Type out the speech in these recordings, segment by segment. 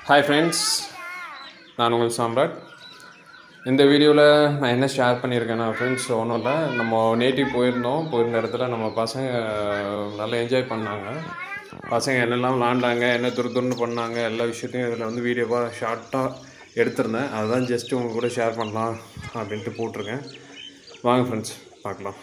hi friends நான் உங்கள் சாம்ராட் இந்த வீடியோவில் நான் என்ன ஷேர் பண்ணியிருக்கேன்னா ஃப்ரெண்ட்ஸ் ஒன்றும் இல்லை நம்ம நேட்டிவ் போயிருந்தோம் போயிருந்த இடத்துல நம்ம பசங்க நல்லா என்ஜாய் பண்ணாங்க பசங்க என்னெல்லாம் விளாண்டாங்க என்ன துரு துருன்னு பண்ணாங்க எல்லா விஷயத்தையும் இதில் வந்து வீடியோவாக ஷார்ட்டாக எடுத்திருந்தேன் அதுதான் ஜஸ்ட்டு உங்கள் கூட ஷேர் பண்ணலாம் அப்படின்ட்டு போட்டிருக்கேன் வாங்க ஃப்ரெண்ட்ஸ் பார்க்கலாம்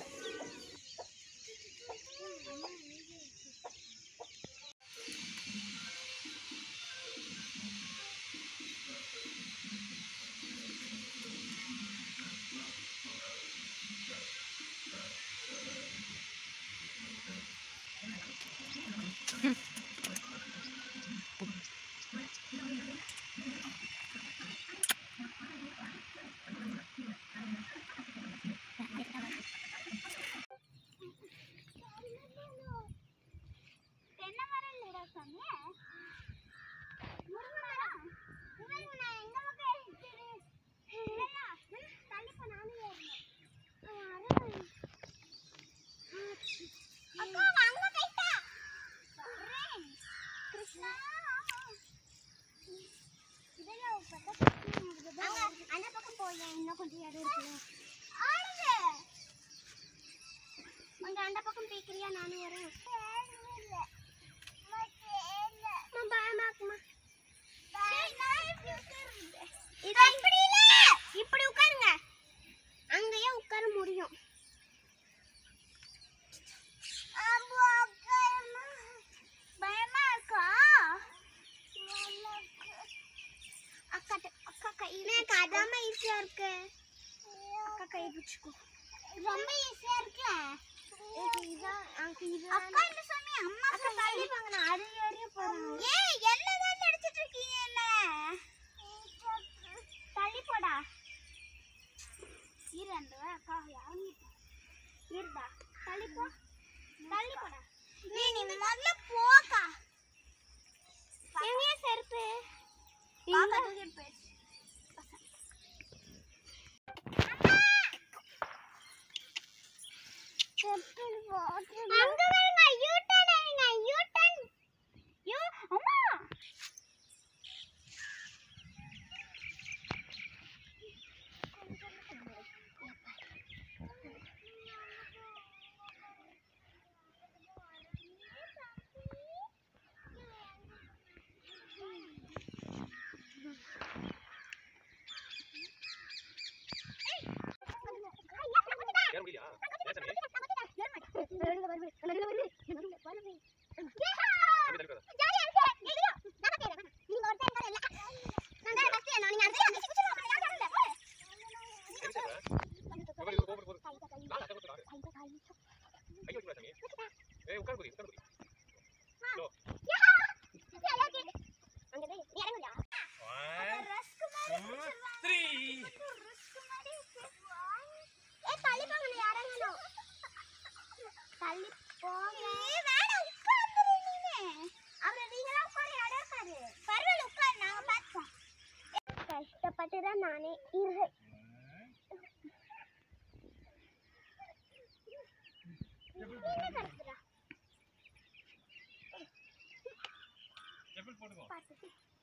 தென்னை மரம் இல்லடா சாமி முருங்கை மரம் இவன் நான் எங்க பக்கம் இருக்குது இல்லையா தள்ளி போ நானும் ஏறணும் அக்கா அங்க போயிட்டா கிருஷ்ணா இதெல்லாம் அங்க அந்த பக்கம் போய் இன்னும் கொஞ்சம் இடம் இருக்குல்ல ஆடுது கொஞ்சம் அந்த பக்கம் பேக்கிறியா நானும் வரேன் இப்படி உட்காருங்க அங்கேயே உட்கார முடியும் பயமா இருக்கா அக்கா அக்கா கை எனக்கு அதாம ஈஸியா இருக்கு அக்கா கை பிடிச்சுக்கோ ரொம்ப ஈஸியா இருக்குல்ல அக்கா என்ன சொன்னீ அம்மா அக்கா தள்ளி வாங்க நான் அது ஏறிய போறேன் ஏய் எல்லாம் தான் நடிச்சிட்டு இருக்கீங்க என்ன தள்ளி போடா இரு அந்த அக்கா இறங்கிட்டேன் இருடா தள்ளி போ தள்ளி போடா நீ நீ முதல்ல போக்கா எங்க செருப்பு பாப்பா தூக்கிட்டு போயிடுச்சு அங்க பாருங்க யூ டர்ன் எடுங்க யூ டர்ன் யூ அம்மா தள்ளி போங்க வேணாம் உட்கார்ந்துரு நீங்க அப்புறம் நீங்களா உட்கார இடம் இருக்காது பரவாயில்ல உட்கார் நாங்க பார்த்துப்போம் கஷ்டப்பட்டு தான் நானே இரு நீங்க கரெக்டா பார்த்து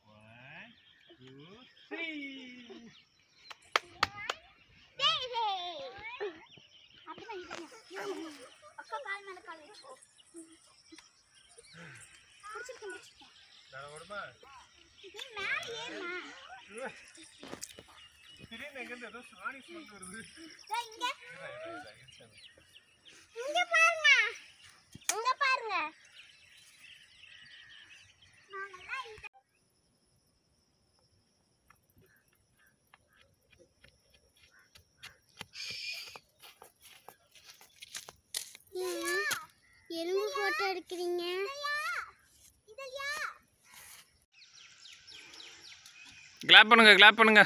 டேய் டேய் அப்படிதான் இருங்க அக்கா கால் மேல கால் வச்சுக்கோ பிடிச்சிருக்கேன் பிடிச்சிருக்கேன் நீ மேல ஏறுமா இதோ இங்க இங்க பாருங்க இங்க பாருங்க நாங்கெல்லாம் இந்த எலும்பு போட்டோ எடுக்கிறீங்க கிளாப் பண்ணுங்க கிளாப் பண்ணுங்க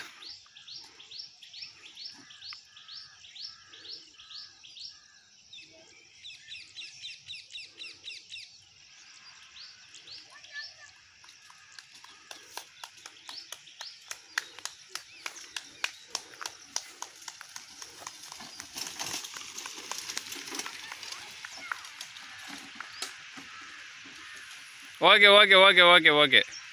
okay okay okay okay okay